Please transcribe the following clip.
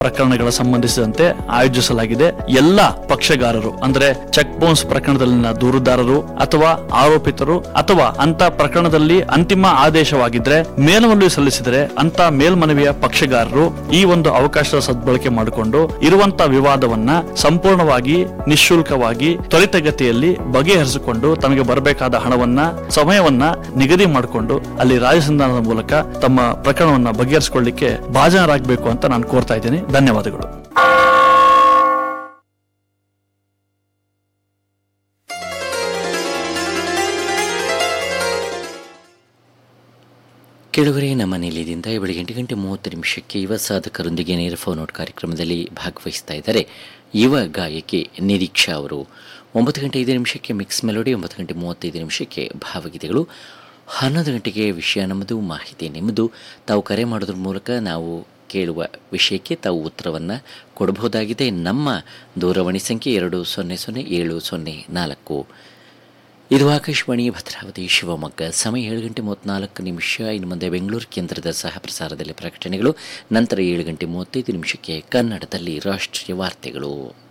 ಪ್ರಕರಣಗಳ ಸಂಬಂಧಿಸಿದಂತೆ ಆಯೋಜಿಸಲಾಗಿದೆ ಎಲ್ಲ ಪಕ್ಷಗಾರರು ಅಂದ್ರೆ ಚೆಕ್ ಬೌನ್ಸ್ ಪ್ರಕರಣದಲ್ಲಿನ ದೂರುದಾರರು ಅಥವಾ ಆರೋಪಿತರು ಅಥವಾ ಅಂತ ಪ್ರಕರಣದಲ್ಲಿ ಅಂತಿಮ ಆದೇಶವಾಗಿದ್ರೆ ಮೇಲ್ಮನವಿ ಸಲ್ಲಿಸಿದರೆ ಅಂತ ಮೇಲ್ಮನವಿಯ ಪಕ್ಷಗಾರರು ಈ ಒಂದು ಅವಕಾಶದ ಸದ್ಬಳಕೆ ಮಾಡಿಕೊಂಡು ಇರುವಂತ ವಿವಾದವನ್ನ ಸಂಪೂರ್ಣವಾಗಿ ನಿಶುಲ್ಕವಾಗಿ ತ್ವರಿತಗತಿಯಲ್ಲಿ ಬಗೆಹರಿಸಿಕೊಂಡು ತಮಗೆ ಬರಬೇಕಾದ ಹಣವನ್ನ ಸಮಯವನ್ನ ನಿಗದಿ ಮಾಡಿಕೊಂಡು ಅಲ್ಲಿ ರಾಜಸಂಧಾನದ ಮೂಲಕ ತಮ್ಮ ಪ್ರಕರಣವನ್ನ ಬಗೆಹರಿಸಿಕೊಳ್ಳಿಕ್ಕೆ ಭಾಜನರಾಗಬೇಕು ಅಂತ ನಾನು ಕೋರ್ತಾ ಇದ್ದೀನಿ ಧನ್ಯವಾದಗಳು ಕೆಳಗರೆ ನಮ್ಮ ನಿಲಯದಿಂದ ಈ ಬೆಳಗ್ಗೆ ಎಂಟು ಗಂಟೆ ಮೂವತ್ತು ನಿಮಿಷಕ್ಕೆ ಯುವ ಸಾಧಕರೊಂದಿಗೆ ನೇರ ಫೋನ್ ಔಟ್ ಕಾರ್ಯಕ್ರಮದಲ್ಲಿ ಭಾಗವಹಿಸ್ತಾ ಇದ್ದಾರೆ ಯುವ ಗಾಯಕಿ ನಿರೀಕ್ಷಾ ಅವರು ಒಂಬತ್ತು ಗಂಟೆ ಐದು ನಿಮಿಷಕ್ಕೆ ಮಿಕ್ಸ್ ಮೆಲೋಡಿ ಒಂಬತ್ತು ಗಂಟೆ ಮೂವತ್ತೈದು ನಿಮಿಷಕ್ಕೆ ಭಾವಗೀತೆಗಳು ಹನ್ನೊಂದು ಗಂಟೆಗೆ ವಿಷಯ ನಮ್ಮದು ಮಾಹಿತಿ ನಿಮ್ಮದು ತಾವು ಕರೆ ಮಾಡೋದ್ರ ಮೂಲಕ ನಾವು ಕೇಳುವ ವಿಷಯಕ್ಕೆ ತಾವು ಉತ್ತರವನ್ನು ಕೊಡಬಹುದಾಗಿದೆ ನಮ್ಮ ದೂರವಾಣಿ ಸಂಖ್ಯೆ ಎರಡು ಸೊನ್ನೆ ಸೊನ್ನೆ ಏಳು ಸೊನ್ನೆ ನಾಲ್ಕು ಇದು ಆಕಾಶವಾಣಿ ಭದ್ರಾವತಿ ಶಿವಮೊಗ್ಗ ಸಮಯ ಏಳು ಗಂಟೆ ಮೂವತ್ತ್ನಾಲ್ಕು ನಿಮಿಷ ಇನ್ನು ಮುಂದೆ ಬೆಂಗಳೂರು ಕೇಂದ್ರದ ಸಹ ಪ್ರಸಾರದಲ್ಲಿ ಪ್ರಕಟಣೆಗಳು ನಂತರ ಏಳು ಗಂಟೆ ಮೂವತ್ತೈದು ನಿಮಿಷಕ್ಕೆ ಕನ್ನಡದಲ್ಲಿ ರಾಷ್ಟ್ರೀಯ ವಾರ್ತೆಗಳು